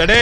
సడే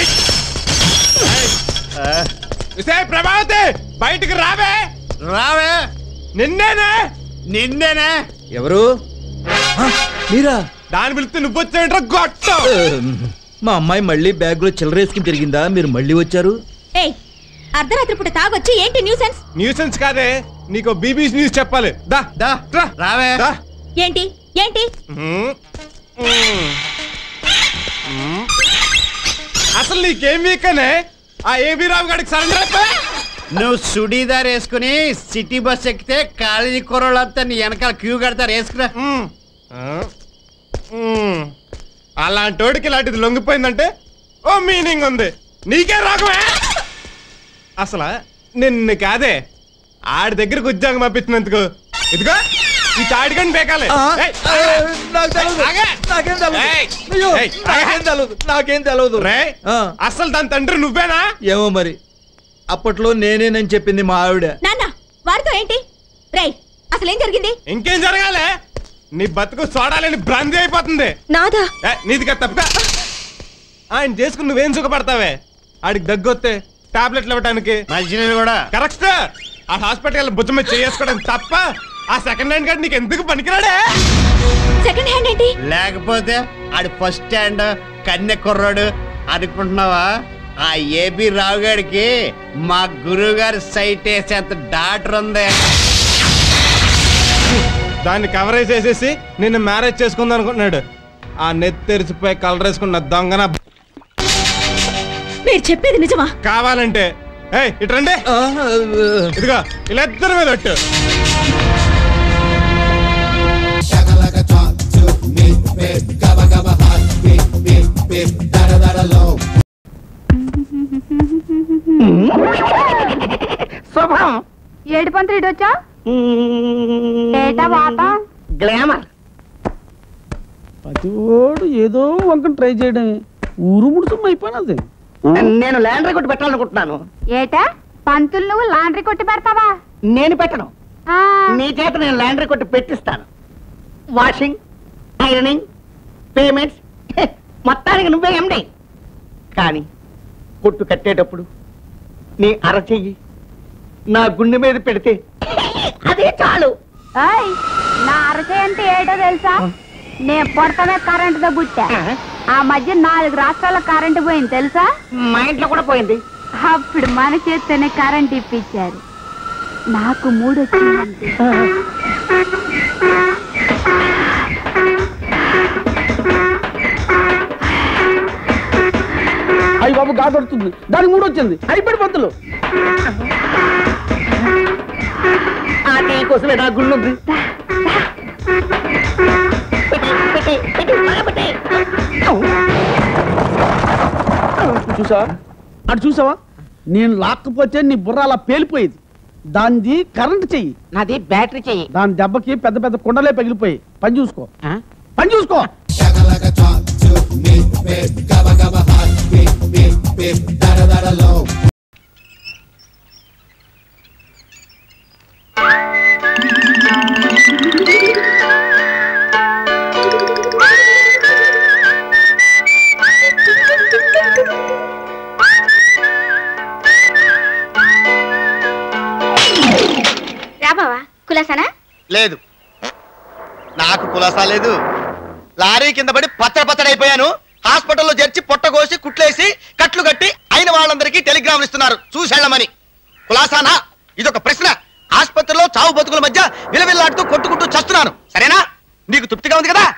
ప్రభావతి బయటికి రావే రావే నిన్నేనే నిన్నేనే ఎవరు ఆ, మీరా దాని పిలిస్తే నువ్వు వచ్చాయంట్రా గొట్టం ఉమ్, మా అమ్మాయి మళ్ళీ బ్యాగ్ లో చిల్లరేసుకుని తిరిగిందా మీరు మళ్ళీ వచ్చారు ఏయ్ అర్ధరాత్రి పూట తాగొచ్చి ఏంటి న్యూసెన్స్ న్యూసెన్స్ కాదే నీకు బీబీసీ న్యూస్ చెప్పాలి దా దా రా. రావే దా ఏంటి ఏంటి హ్మ్. హ్మ్. హ్మ్. అసలు నీకేం వీకనే ఆ ఏబీ రావు గారికి సరెండర్ అయిపోయా నువ్వు సుడీదార్ వేసుకుని సిటీ బస్ ఎక్కితే కాలేజీ కుర్రోళ్ళంతా నీ వెనకాల క్యూ కడతారు వేసుకురా మ్మ్. ఆ. మ్మ్. అలాంటోడికి ఇలాంటిది లొంగిపోయిందంటే ఓ మీనింగ్ ఉంది నీకే రాకమే అసలు నిన్ను కాదే ఆడి దగ్గరకు ఉద్యోగం పంపించినందుకు ఇదిగో ఈ తాడికని బేకాలే ఆ, ఏయ్, ఆ, నాకు తెలియదు. ఆగే. నాకేం తెలియదు. ఏయ్, అయ్యో, ఏయ్, నాకేం తెలియదు. నాకేం తెలియదు రే ఆ, అసలు దాని తండ్రి నువ్వేనా ఏమో మరి అప్పట్లో నేనేనని చెప్పింది మా ఆవిడ నాన్న వారితో ఏంటి రేయ్ అసలేం జరిగింది ఇంకేం జరగాలే నీ బతుకు చూడాలని భ్రాంతి అయిపోతుంది నాదా ఏ, నీది కదా తప్పుగా ఆయన చేసుకుని నువ్వేం సుఖపడతావే ఆడికి దగ్గొస్తే టాబ్లెట్లు ఇవ్వడానికి మంచినీళ్ళు కూడా కరెక్ట్ ఆ హాస్పిటల్ బుద్ధం మీద చేసుకోవడం తప్ప ఆ సెకండ్ హ్యాండ్ కార్డు నీకు ఎందుకు పనికిరాడే సెకండ్ హ్యాండ్ ఏంటి లేకపోతే ఆడి ఫస్ట్ స్టాండ్ కన్నె కుర్రాడు అనుకుంటున్నావా ఆ ఏబి రావు గారికి మా గురువు గారి సైట్ వేసేంత డాక్టర్ ఉంది దాన్ని కవరేజ్ చేసేసి నిన్ను మ్యారేజ్ చేసుకుందాం అనుకుంటున్నాడు ఆ నెత్తి తెరిచిపోయి కలర్ వేసుకున్న దొంగన మీరు చెప్పేది నిజమా కావాలంటే ఏయ్ ఇట్రండి ఆ, ఆ, ఇదిగో ఇలా ఇద్దరి మీద ఒట్టు శుభం ఏడు పంతులు ఇటు వచ్చా ఏటా వాత గ్లామర్ ప్రతివాడు ఏదో వంక ట్రై చేయడమే ఊరు ముడుసం అయిపోయినది నేను ల్యాండర్ కొట్టి పెట్టాలనుకుంటున్నాను ఏటా పంతులు నువ్వు లాండ్రీ కొట్టి పెడతావా నేను పెట్టను ఆ, నీ చేత నేను ల్యాండర్ కొట్టి పెట్టిస్తాను వాషింగ్ ఐరనింగ్ పేమెంట్స్ హె, మొత్తానికి నువ్వే ఎండి కానీ కొట్టు కట్టేటప్పుడు నీ అరచెయ్యి నా గుండె మీద పెడితే అదే చాలు ఏయ్, నా అరసే అంటే ఏటో తెలుసా నేను పొడతమే కరెంట్ తో పుట్టా ఆ మధ్య నాలుగు రాష్ట్రాల కరెంట్ పోయింది తెలుసా మా ఇంట్లో కూడా పోయింది అప్పుడు మన చేత్తోనే కరెంట్ ఇప్పించారు నాకు మూడు వచ్చిందంటే అయ్యి బాబు గాదొడుతుంది దానికి మూడు వచ్చింది అయిపోయి పంతులు ఆ టీ కోసమే నా గుండు ఉంది పెట్టే, పెట్టే, పెట్టే, బాగా పెట్టే. చూసావా అటు చూసావా నేను లాక్కపోతే నీ బుర్ర అలా పేలిపోయేది దానిది కరెంట్ చెయ్యి నాది బ్యాటరీ చెయ్యి దాని దెబ్బకి పెద్ద పెద్ద కుండలే పగిలిపోయి పని చూసుకో ఆ? పని చూసుకో రాబావా కులాసనా లేదు నాకు కులాసా లేదు లారీ కింద పడి పచ్చడి పచ్చడి అయిపోయాను హాస్పిటల్లో చేర్చి పొట్ట కోసి కుట్లేసి కట్లు కట్టి అయిన వాళ్ళందరికీ టెలిగ్రామ్ ఇస్తున్నారు చూసేళ్ళమని కులాసానా ఇదొక ప్రశ్న ఆసుపత్రిలో చావు బతుకుల మధ్య విలవిల్లాడుతూ కొట్టుకుంటూ చస్తున్నాను సరేనా నీకు తృప్తిగా ఉంది కదా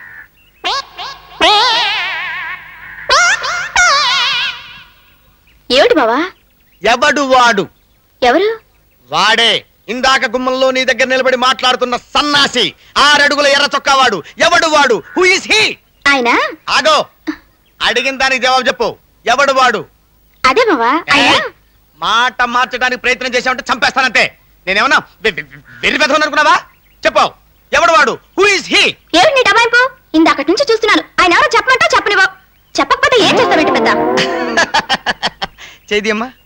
ఏమిటి బావా ఎవడు వాడు ఎవరు వాడే ఇందాక గుమ్మంలో నీ దగ్గర నిలబడి మాట్లాడుతున్న సన్నాసి ఆరడుగుల ఎర్ర చొక్కావాడు ఎవడు వాడు హూ ఇస్ హీ ఆయన ఆగో అడిగిన దానికి జవాబు చెప్పు ఎవడు వాడు అదే బావా ఏ? మాట మార్చడానికి ప్రయత్నం చేసామంటే చంపేస్తానంతే నేనేమన్నా వె- వె- వెర్రి పెదవని అనుకున్నావా చెప్పు ఎవడు వాడు హూ ఇస్ హీ ఏమిటి నీ డబాయింపు ఇందాకటి నుంచి చూస్తున్నాను ఆయన ఎవరో చెప్పమంటా చెప్పనివ్వ చెప్పకపోతే ఏం చేస్తావేంటి పెద్ద చేది అమ్మా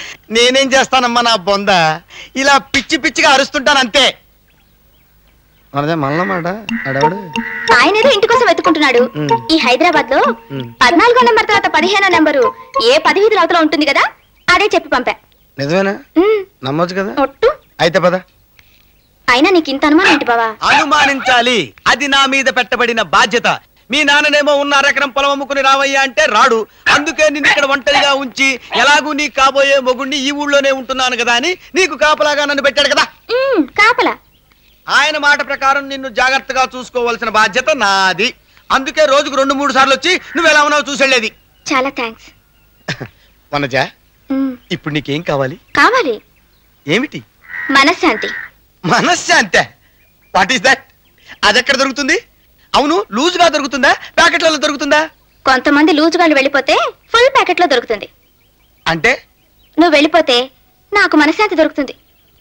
నేనేం చేస్తానమ్మా నా బొంద ఇలా పిచ్చి పిచ్చిగా అరుస్తుంటాను అంతే మనదే మనలో మాట అడవాడు ఆయన ఏదో ఇంటి కోసం వెతుకుంటున్నాడు ఈ హైదరాబాద్ లో పద్నాలుగో నెంబర్ తర్వాత పదిహేనో నెంబరు ఏ పది వీధుల అవతల ఉంటుంది కదా అదే చెప్పి పంపా నిజమేనా ఉమ్, నమ్మొచ్చు కదా ఒట్టు అయితే పద అయినా నీకు ఇంత అనుమానం ఏంటి బావా అనుమానించాలి అది నా మీద పెట్టబడిన బాధ్యత మీ నాన్ననేమో ఉన్న అరెకరం పొలం అమ్ముకుని రావయ్యా అంటే రాడు అందుకే నిన్ను ఇక్కడ ఒంటరిగా ఉంచి ఎలాగూ నీ కాబోయే మొగుణ్ణి ఈ ఊళ్ళోనే ఉంటున్నాను కదా అని నీకు కాపలాగా నన్ను పెట్టాడు కదా ఉమ్, కాపలా ఆయన మాట ప్రకారం నిన్ను జాగ్రత్తగా చూసుకోవాల్సిన బాధ్యత నాది అందుకే రోజుకు రెండు మూడు సార్లు వచ్చి నువ్వు ఎలా ఉన్నావు చూసెళ్ళేది చాలా థ్యాంక్స్ వనజ ఉమ్, ఇప్పుడు నీకేం కావాలి కావాలి ఏమిటి మనశ్శాంతి మనశ్శాంతే వాట్ ఈస్ దట్ అది ఎక్కడ దొరుకుతుంది అవును లూజ్ గా దొరుకుతుందా ప్యాకెట్లలో దొరుకుతుందా కొంతమంది లూజుగాళ్ళు వెళ్ళిపోతే ఫుల్ ప్యాకెట్ లో దొరుకుతుంది అంటే నువ్వు వెళ్ళిపోతే నాకు మనశ్శాంతి దొరుకుతుంది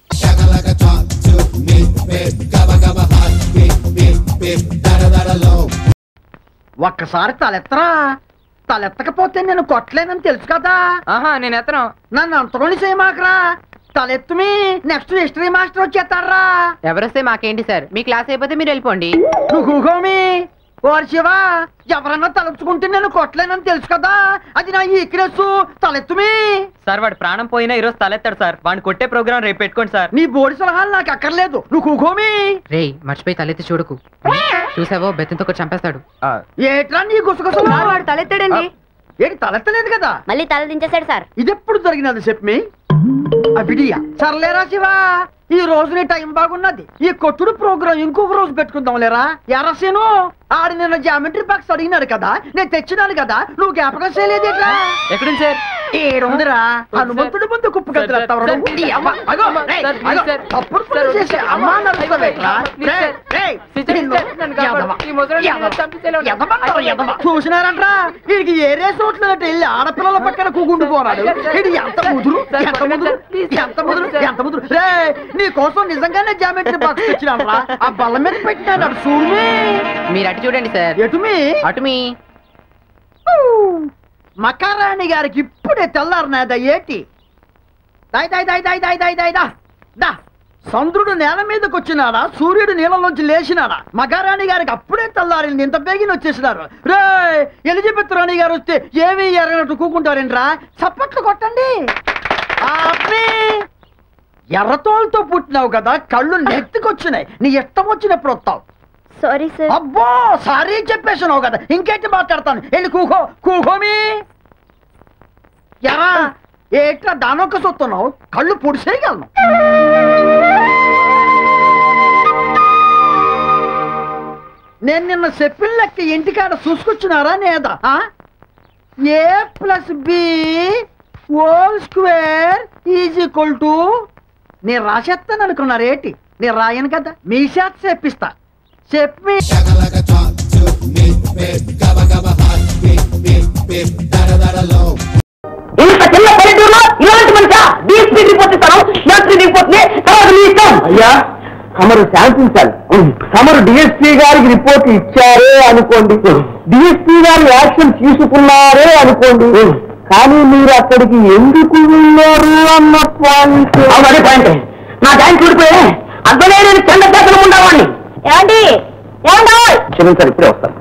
ఒక్కసారి తలెత్తరా తలెత్తకపోతే నేను కొట్టలేనని తెలుసు కదా ఆహా నేను ఎత్తను నన్ను అంతలోని చేయమాకరా తలెత్తుమి నెక్స్ట్ హిస్టరీ మాస్టర్ వచ్చేస్తారా ఎవరొస్తే మాకేంటి సార్ మీ క్లాస్ అయిపోతే మీరు వెళ్ళిపోండి నువ్వు కూకోమి ఓరి శివ ఎవరన్నా తలుచుకుంటే నేను కొట్టలేనని తెలుసు కదా అది నా ఈక్నెస్ తలెత్తుమి సార్ వాడు ప్రాణం పోయినా ఈరోజు తలెత్తాడు సార్ వాడిని కొట్టే ప్రోగ్రామ్ రేపు పెట్టుకోండి సార్ నీ బోడి సలహాలు నాకు అక్కర్లేదు నువ్వు కూకోమి రే మర్చిపోయి తలెత్తి చూడకు చూసావో బెత్తంతో ఒకటి చంపేస్తాడు ఏట్రా నీ గుసగుసలు వాడు తలెత్తాడండి ఏంటి తలెత్తలేదు కదా మళ్ళీ తల దించేశాడు సార్ ఇది ఎప్పుడు జరిగినది చెప్పి అవిడియా సర్లేరా శివా ఈ రోజు నీ టైం బాగున్నది ఈ కొట్టుడు ప్రోగ్రాం ఇంకొక రోజు పెట్టుకుందాం లేరా ఎరసేను ఆడి నిన్న జామెట్రీ బాక్స్ అడిగినాడు కదా నేను తెచ్చినాను కదా నువ్వు జ్ఞాపకం చేయలేదేట్రా ఎక్కడుంది సార్ ఏడుందిరా హనుమంతుడి ముందు కుప్పు సార్, సార్, కత్తిరేస్తావు సార్, నీ అవ్వ, అగో, రేయ్, సార్, అగో, సార్, తప్పుడు సార్, పనులు చేసి సార్, అమ్మా అయ్యో, నడుస్తావేట్రా? అయ్యో, రేయ్, సార్, రేయ్, సార్, నిన్ను సార్, నన్ను కాపాడు. ఎదవ, ఈ ముసలోడిని ఎదవ, చంపేసేలా ఉన్నాడు. ఎదవంటారు, ఎదవ. చూసినారంట్రా వీడికి ఏరే చోట్లకి వెళ్ళి ఆడపిల్లల పక్కన కూకుంటూ పోరాడు వీడు ఎంత ముదురు సార్, ఎంత ముదురు ప్లీజ్, ఎంత ముదురు సార్. ఎంత ముదురు రే నీ కోసం నిజంగానే జామెట్రీ బాక్స్ తెచ్చినారా ఆ బల్ల మీద పెట్టినాడు అటు చూడమే మీరు అటు చూడండి సార్ ఎటుమి అటు మీ మకారాణి గారికి ఇప్పుడే తెల్లారినాదా ఏటి దాయ్ దాయ్ దాయ్ దాయ్ దాయ్ దాయ్ దాయ్ దా దా చంద్రుడు నేల మీదకి వచ్చినాడా సూర్యుడు నీళ్ళలోంచి లేచినాడా మగారాణి గారికి అప్పుడే తెల్లారింది ఇంత బేగిన వచ్చేసినారు రే ఎలిజబెత్ రాణి గారు వస్తే ఏమి ఎర్రనట్టు కూకుంటారేంట్రా చప్పట్లు కొట్టండి ఆపే. ఎర్రతోలతో పుట్టినావు కదా కళ్ళు నెత్తికొచ్చినాయి నీ ఇష్టం వచ్చినప్పుడు వస్తావు సారీ సార్ అబ్బో సారీ చెప్పేసినావు కదా ఇంకేంటి మాట్లాడతాను వెళ్ళి కూకో కూకోమి ఎరా ఏట్రా దానొక్క సొత్తున్నావు కళ్ళు పొడిసేయగలను నేను నిన్న చెప్పిన లెక్క ఇంటికాడ చూసుకొచ్చినారా నేదా ఆ? A plus B whole square is equal to నేను రాసేస్తాను అనుకున్నారు ఏంటి నేను రాయను కదా మీ చేత చెప్పిస్తా చెప్పి ఇంత చిన్న పల్లెటూరులో ఇలాంటి మనిషా డిఎస్పీ రిపోర్ట్ ఇస్తాను మంత్రి రిపోర్ట్ ని తర్వాత మీ ఇష్టం అయ్యా సమరు శాంతించాలి సమరు డిఎస్పీ గారికి రిపోర్ట్ ఇచ్చారే అనుకోండి డిఎస్పీ గారు యాక్షన్ తీసుకున్నారే అనుకోండి కానీ మీరు అక్కడికి ఎందుకు వెళ్ళారు అన్న పాయింట్ అదే పాయింట్ నా ట్యాంక్ చూడిపోయే అర్థమే నేను చెండ చేతలు ఉండవాడిని ఏమండి ఏమండో క్షమించాలి ఇప్పుడే వస్తాను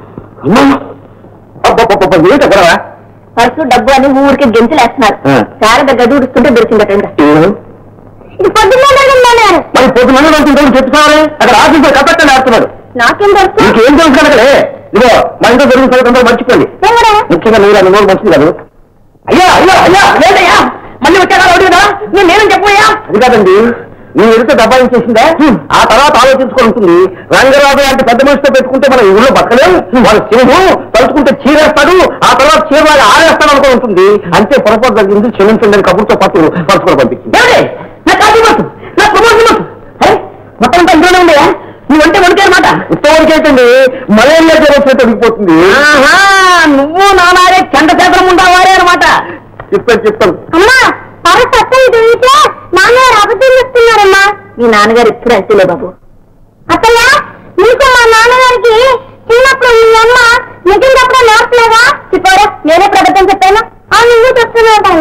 ఏంట గొడవ పర్సు డబ్బు అని ఊరికి గెంతులేస్తున్నారు ఆ. శారద గది ఉడుస్తుంటే దొరికిందట ఇది పొద్దున్న మరి పొద్దు మంది వెళ్తుంటాడు చెప్తారే అక్కడ ఆఫీసులో కట్టండి ఆడుతున్నాడు నాకేం తెలుసు నీకేం తెలుసు కనుకలే ఇదిగో మన ఇంట్లో జరిగిన సంగతి అందరూ మర్చిపోండి ఎవరా? ముఖ్యంగా మీరు అన్న మంచిది కాదు అయ్యా అయ్యా అయ్యా లేదయ్యా మళ్ళీ వచ్చారా రౌడీ కదా నేను నేనేం చెప్పయ్యా అది కాదండి నీ ఎదుట దబాయించేసిందా ఆ తర్వాత ఆలోచించుకొని ఉంటుంది రంగరాజు లాంటి పెద్ద మనిషితో పెట్టుకుంటే మన ఊళ్ళో బతకలేము వాడు సింహు తలుచుకుంటే చీరేస్తాడు ఆ తర్వాత చీరలాగా ఆరేస్తాడు అనుకో ఉంటుంది అంతే పొరపాటు జరిగింది క్షమించండి అని కబుర్తో పాటు పరస్పరం పంపించింది నా కాదు మత్తు నా ప్రమోషన్ మత్తు అరే, మొత్తం అంతా ఇంట్లోనే ఉండయా నువ్వంటే వణికే అనమాట ఉత్తమ వణికేటండి మలేరియా జ్వరం చేత తగ్గిపోతుంది నువ్వు నానారే చెండ చేతనం ఉండవారే అనమాట చెప్పాను చెప్తాను అమ్మా పరస్ అత్తయ్య తిరిగితే నాన్నగారు అబద్ధం చెప్తున్నారమ్మా మీ నాన్నగారు ఎప్పుడు అంతేలే బాబు అత్తయ్య నీకు మా నాన్నగారికి చిన్నప్పుడు మీ అమ్మ నిజంగా నేర్పలేదా చెప్పారా నేనే అబద్ధం చెప్పాను ఆ నువ్వు చెప్తున్నావు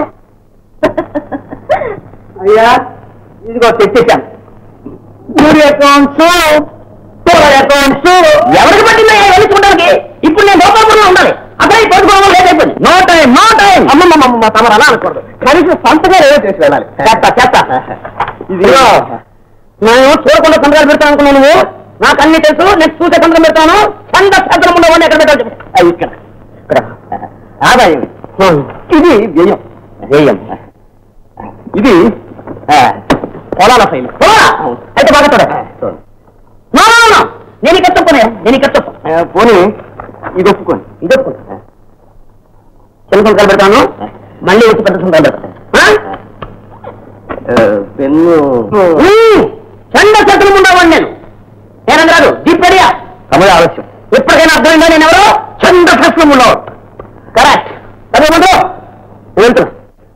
అయ్యా ఇదిగో తెచ్చేశాను మూడు అకౌంట్స్ అకౌంట్స్ ఎవరికి పట్టిందో వెళ్ళించుకోవడానికి ఇప్పుడు నేను గోపాలపురంలో ఉండాలి అదే పట్టుకోవడం లేట్ అయిపోయింది నో టైం నో టైం అమ్మమ్మ తమరు అలా అనకూడదు కనీసం సంతగా ఏదో చేసి వెళ్ళాలి చేస్తా చేస్తా ఇదిగో నేను చూడకుండా సంతకాలు పెడతాను అనుకున్నాను నువ్వు నాకు అన్ని తెలుసు నేను చూసే సంతకం పెడతాను చంద శాస్త్రం ఉండవని ఎక్కడ పెట్టాలి చెప్పు. అయ్యి ఇక్కడ ఇక్కడ ఆదాయం ఇది వ్యయం వ్యయం ఇది ఆ, పొలాల ఫైల్ పొలాలా? అయితే బాగా చూడ నో, నో, నో. నేను ఇక్కడ చెప్పుకోనే నేను ఇక్కడ చెప్పు పోనీ ఇది ఒప్పుకోండి ఇది ఒప్పుకోండి చిన్న సంతకాలు పెడతాను మళ్ళీ వచ్చి పెద్ద సంతకాలు పెడతాను ఆ? పెన్ను చండ శత్రులు ఉండేవాడిని నేను నేనందరాదు దీపడియా సమయ ఆలస్యం ఇప్పటికైనా అర్థమైందా నేను ఎవరో చండ శత్రులు ఉండేవాడు కరెక్ట్ అదే ముందు వెళ్తున్నా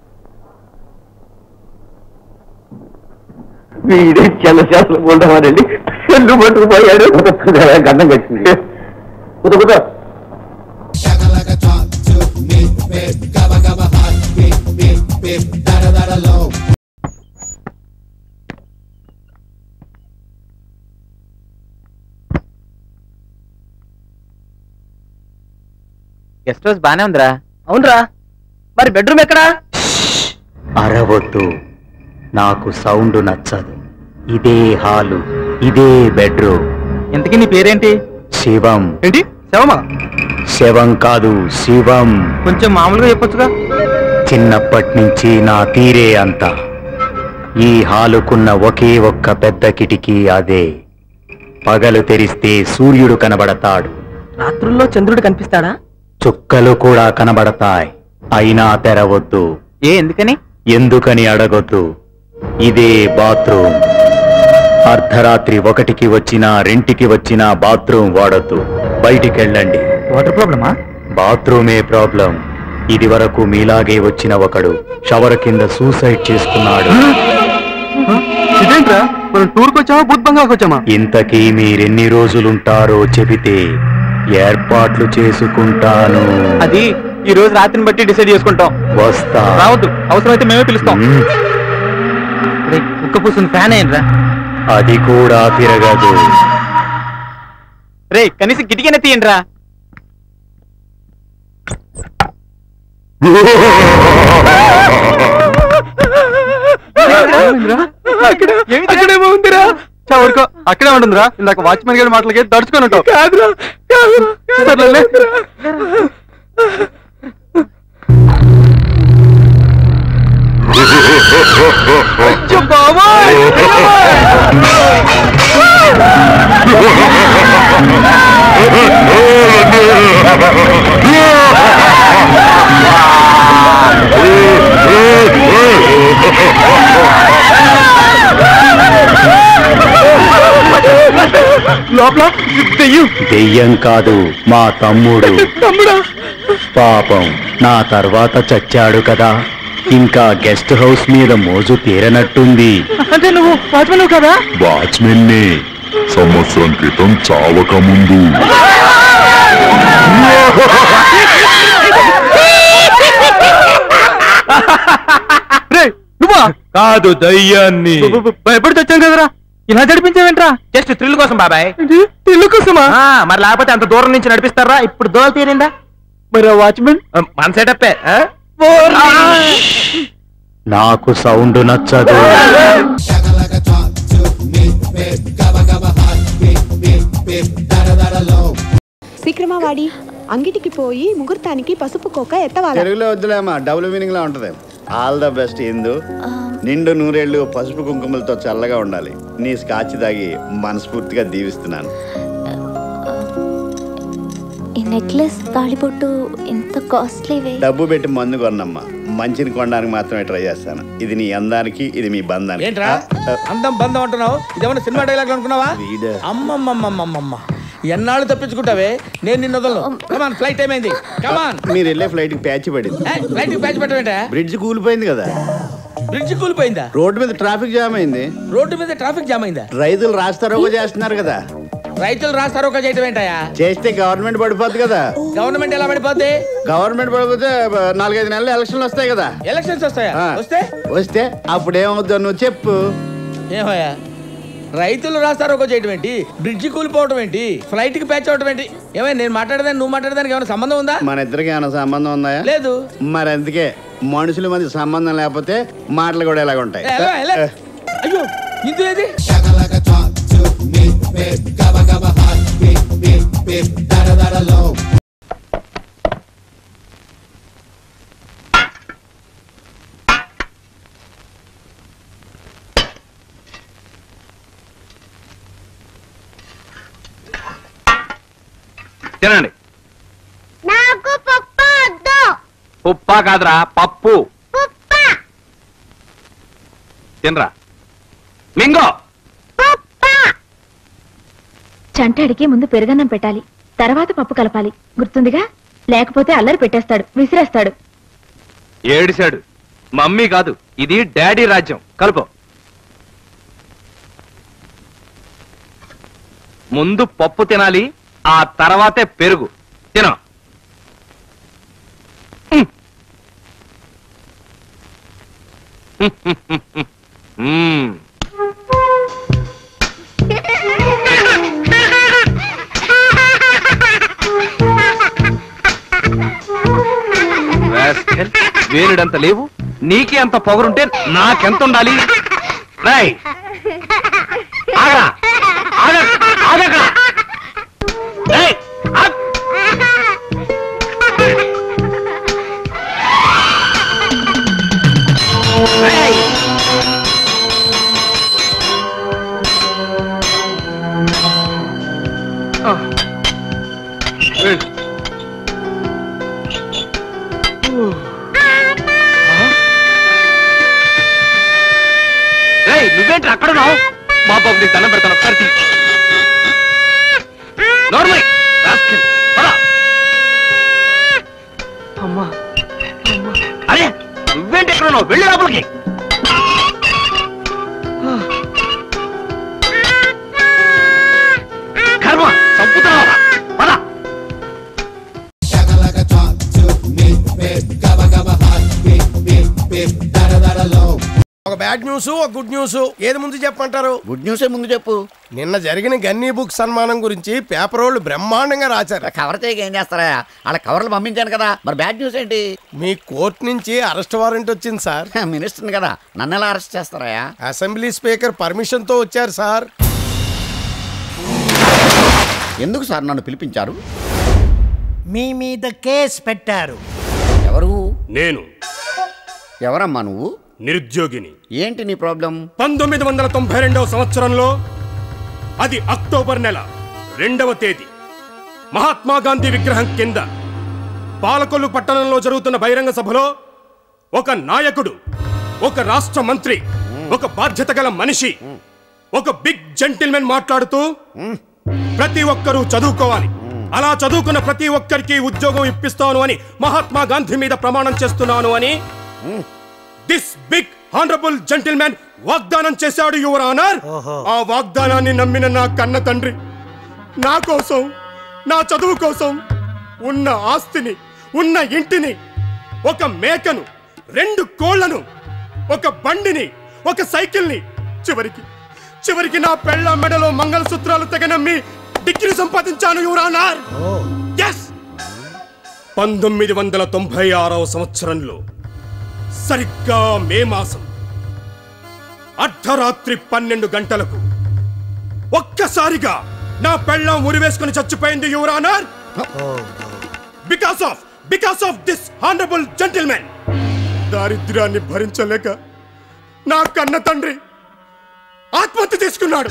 వీడే చంద్రశాస్త్రం ఉండవాడండి చెల్లు పట్టుకుపోయాడు గంధం కట్టింది కుదు కుదు గెస్ట్ హౌస్ బానే ఉందిరా అవునరా మరి బెడ్రూమ్ ఎక్కడా అరవద్దు నాకు సౌండ్ నచ్చదు ఇదే హాలు ఇదే బెడ్రూమ్ ఇంతకీ నీ పేరేంటి శివం ఏంటి శవమా శవం కాదు శివం కొంచెం మామూలుగా చెప్పొచ్చుగా చిన్నప్పటి నుంచి నా తీరే అంత ఈ హాలుకున్న ఒకే ఒక్క పెద్ద కిటికీ అదే పగలు తెరిస్తే సూర్యుడు కనబడతాడు రాత్రుల్లో చంద్రుడు కనిపిస్తాడా చుక్కలు కూడా కనబడతాయి అయినా తెరవద్దు ఏ ఎందుకని ఎందుకని అడగొద్దు ఇదే బాత్రూమ్ అర్ధరాత్రి ఒకటికి వచ్చినా రెంటికి వచ్చినా బాత్రూమ్ వాడొద్దు బయటికెళ్ళండి వాటర్ ప్రాబ్లమా బాత్రూమే ప్రాబ్లం ఇది వరకు మీలాగే వచ్చిన ఒకడు షవర్ కింద సూసైడ్ చేసుకున్నాడు ఇదేంట్రా మనం టూర్కి వచ్చామా బుద్ధ బంగాకి వచ్చామా ఇంతకీ మీరెన్ని రోజులుంటారో చెబితే ఏర్పాట్లు చేసుకుంటాను అది ఈ రోజు రాత్రిని బట్టి డిసైడ్ చేసుకుంటాం వస్తా రావద్దు అవసరమైతే మేమే పిలుస్తాం మ్మ్. రేయ్, కుక్క పూసిన ఫ్యాన్ అయ్యిండ్రా అది కూడా తిరగదు రే కనీసం కిటికీనే తీయండిరా అక్కడేమో ఉందిరా చవరుకో అక్కడే ఉంటుందిరా ఇందాక వాచ్మెన్ గారి మాటలకి దడుచుకొని ఉంటావు కాదురా సర్లేలే. అచ్చో బాబోయ్! లోపల దెయ్యం దెయ్యం కాదు మా తమ్ముడు తమ్ముడా పాపం నా తర్వాత చచ్చాడు కదా ఇంకా గెస్ట్ హౌస్ మీద మోజు తీరనట్టుంది అంటే నువ్వు వాచ్మెన్ కదా వాచ్మెన్ నే సంవత్సరం క్రితం చావక ముందు రే నువ్వా కాదు దయ్యాన్ని భయపడి తెచ్చాం కదరా ఇలా నడిపించావేంట్రా జస్ట్ థ్రిల్ కోసం బాబాయ్ ఇల్లు కోసమా ఆ, మరి లేకపోతే అంత దూరం నుంచి నడిపిస్తారా ఇప్పుడు దోల తీరిందా మరి ఆ వాచ్మెన్ మన సెటప్పే ఆ? నాకు సౌండ్ నచ్చదు శీఘ్రమావాడి అంగిటికి పోయి ముహూర్తానికి పసుపు కోక ఎత్తవాల తెలుగులో వద్దులేమ్మా డబుల్ మీనింగ్ లా ఉంటది ఆల్ ద బెస్ట్ ఇందు నిండు నూరేళ్లు పసుపు కుంకుమలతో చల్లగా ఉండాలి నీ స్కాచ్ తాగి మనస్ఫూర్తిగా దీవిస్తున్నాను ఈ నెక్లెస్ తాళిబొట్టు ఇంత కాస్ట్లీవే డబ్బు పెట్టి మందు కొన్నమ్మా మంచిని కొనడానికి మాత్రమే ట్రై చేస్తాను ఇది నీ అందానికి ఇది మీ బంధానికి ఏంట్రా ఆ, అందం బంధం అంటున్నావు ఇదేమన్నా సినిమా డైలాగ్ అనుకున్నావా వీడే. అమ్మమ్మమ్మమ్మమ్మ ఎన్నాళ్ళు తప్పించుకుంటావే నేను నిన్న వదలను కమాన్ ఫ్లైట్ టైం అయింది కమాన్ మీరు వెళ్ళే ఫ్లైట్ కి ప్యాచ్ పడింది ఫ్లైట్ ప్యాచ్ పెట్టవేంటా బ్రిడ్జ్ కూలిపోయింది కదా బ్రిడ్జ్ కూలిపోయిందా రోడ్డు మీద ట్రాఫిక్ జామ్ అయింది రోడ్డు మీద ట్రాఫిక్ జామ్ అయిందా రైతులు రాస్తారో చేస్తున్నారు కదా రైతులు రాస్తారు ఒక చేయటం ఏంటయా చేస్తే గవర్నమెంట్ పడిపోద్ది కదా గవర్నమెంట్ ఎలా పడిపోద్ది గవర్నమెంట్ పడిపోతే బ- నాలుగైదు నెలలు ఎలక్షన్లు వస్తాయి కదా ఎలక్షన్స్ వస్తాయా ఆ. వస్తే వస్తే అప్పుడు ఏమవుద్దో నువ్వు చెప్పు ఏమయ్యా రైతులు రాస్తారోకో చేయడం ఏంటి బ్రిడ్జి కూలిపోవడం ఏంటి ఫ్లైట్ కి ప్యాచ్ అవడం ఏంటి ఏమైనా నేను మాట్లాడదాన్ని నువ్వు మాట్లాడదానికి ఏమైనా సంబంధం ఉందా మన ఇద్దరికి ఏమైనా సంబంధం ఉందా లేదు మరి అందుకే మనుషుల మధ్య సంబంధం లేకపోతే మాటలు కూడా ఇలాగ ఉంటాయి ఏ, ఎలా, ఎలా? అయ్యో ఇందు ఏది తినండి నాకు పప్పు వద్దు ఉప్పా కాదురా పప్పు తినరా మింగో చంటాడికి ముందు పెరుగన్నం పెట్టాలి తర్వాత పప్పు కలపాలి గుర్తుందిగా లేకపోతే అల్లరి పెట్టేస్తాడు విసిరేస్తాడు ఏడిశాడు మమ్మీ కాదు ఇది డాడీ రాజ్యం కలుపు ముందు పప్పు తినాలి ఆ తర్వాతే పెరుగు తిన వేలుడంత లేవు నీకే అంత పొగరుంటే నాకెంత ఉండాలి రాయ్ ఆగరా ఆగ ఆగక రేయ్, ఆగ్. రేయ్. ఆ. ఏయ్. రేయ్ నువ్వేంటి అక్కడ ఉన్నావు మా బాబు నీకు దండం పెడతాను ఒకసారి తీ. నోర్మల్ రాస్కెల్, పద. అమ్మా అమ్మా. అరే నువ్వేంటి ఎక్కడ ఉన్నావు వెళ్ళి లోపలికి కర్మ చంపుతావా పద ఒక బ్యాడ్ న్యూస్ ఒక గుడ్ న్యూస్ ఏది ముందు చెప్పంటారు గుడ్ న్యూస్ ముందు చెప్పు నిన్న జరిగిన గన్నీ బుక్ సన్మానం గురించి పేపర్ వాళ్ళు బ్రహ్మాండంగా రాశారు కవర్ చేయక ఏం చేస్తారా అలా కవర్లు పంపించాను కదా మరి బ్యాడ్ న్యూస్ ఏంటి మీ కోర్టు నుంచి అరెస్ట్ వారెంట్ వచ్చింది సార్ మినిస్టర్ కదా నన్ను ఎలా అరెస్ట్ చేస్తారా అసెంబ్లీ స్పీకర్ పర్మిషన్ తో వచ్చారు సార్ ఎందుకు సార్ నన్ను పిలిపించారు మీ మీద కేసు పెట్టారు ఎవరు నేను ఎవరమ్మా నువ్వు నిరుద్యోగిని ఏంటి నీ ప్రాబ్లం పంతొమ్మిది వందల తొంభై రెండవ సంవత్సరంలో అది అక్టోబర్ నెల రెండవ తేదీ మహాత్మా గాంధీ విగ్రహం కింద పాలకొల్లు పట్టణంలో జరుగుతున్న బహిరంగ సభలో ఒక నాయకుడు ఒక రాష్ట్ర మంత్రి ఒక బాధ్యత గల మనిషి ఒక బిగ్ జెంటిల్మెన్ మాట్లాడుతూ ప్రతి ఒక్కరూ చదువుకోవాలి అలా చదువుకున్న ప్రతి ఒక్కరికి ఉద్యోగం ఇప్పిస్తాను అని మహాత్మా గాంధీ మీద ప్రమాణం చేస్తున్నాను అని దిస్ బిగ్ హానరబుల్ జెంటిల్మెన్ వాగ్దానం చేశాడు యువర్ ఆనర్ ఆ వాగ్దానాన్ని నమ్మిన నా కన్న తండ్రి నా కోసం నా చదువు కోసం ఉన్న ఆస్తిని ఉన్న ఇంటిని ఒక మేకను రెండు కోళ్లను ఒక బండిని ఒక సైకిల్ని చివరికి చివరికి నా పెళ్ళ మెడలో మంగళసూత్రాలు తెగనమ్మి డిగ్రీ సంపాదించాను యువరానార్ ఎస్ పంతొమ్మిది వందల తొంభై ఆరవ సంవత్సరంలో సరిగ్గా మే మాసం అర్ధరాత్రి పన్నెండు గంటలకు ఒక్కసారిగా నా పెళ్ళం ఉరివేసుకుని చచ్చిపోయింది your honour because of because of this honourable gentlemen దారిద్ర్యాన్ని భరించలేక నా కన్న తండ్రి ఆత్మహత్య చేసుకున్నాడు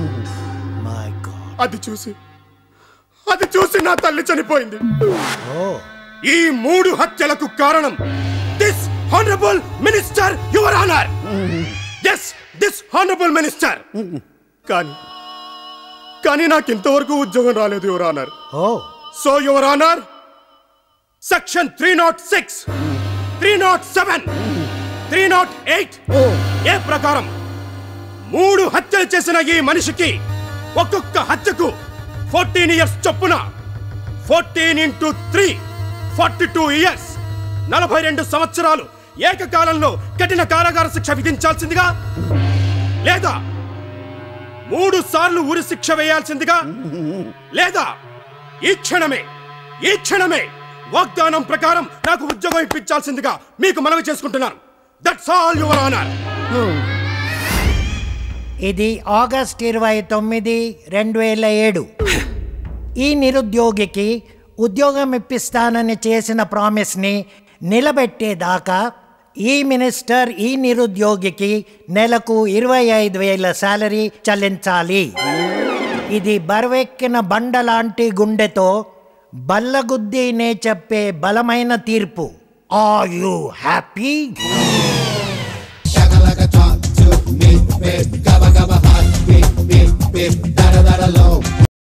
అది చూసి అది చూసి నా తల్లి చనిపోయింది ఈ మూడు హత్యలకు కారణం this honourable minister your honour yes this honourable minister కానీ కానీ నాకు ఇంతవరకు ఉద్యోగం రాలేదు your honour so your honour section three not six three not seven three not eight A ప్రకారం మూడు హత్యలు చేసిన ఈ మనిషికి ఒక్కొక్క హత్యకు ఫోర్టీన్ ఇయర్స్ చొప్పున fourteen into three forty two years నలభై రెండు సంవత్సరాలు ఏకకాలంలో కఠిన కారాగార శిక్ష విధించాల్సిందిగా లేదా మూడు సార్లు ఉరి శిక్ష వేయాల్సిందిగా లేదా ఈ క్షణమే ఈ క్షణమే వాగ్దానం ప్రకారం నాకు ఉద్యోగం ఇప్పించాల్సిందిగా మీకు మనవి చేసుకుంటున్నాను దట్స్ ఆల్ యువర్ ఆనర్ ఇది ఆగస్ట్ ఇరవై తొమ్మిది రెండు వేల ఏడు ఈ నిరుద్యోగికి ఉద్యోగం ఇప్పిస్తానని చేసిన ప్రామిస్ని నిలబెట్టేదాకా ఈ మినిస్టర్ ఈ నిరుద్యోగికి నెలకు ఇరవై ఐదు వేల శాలరీ చెల్లించాలి ఇది బరువెక్కిన బండ లాంటి గుండెతో బల్లగుద్ది నే చెప్పే బలమైన తీర్పు are you happy Gabba gabba hot, beep beep, gabba gabba hot, beep beep beep, da da da da low.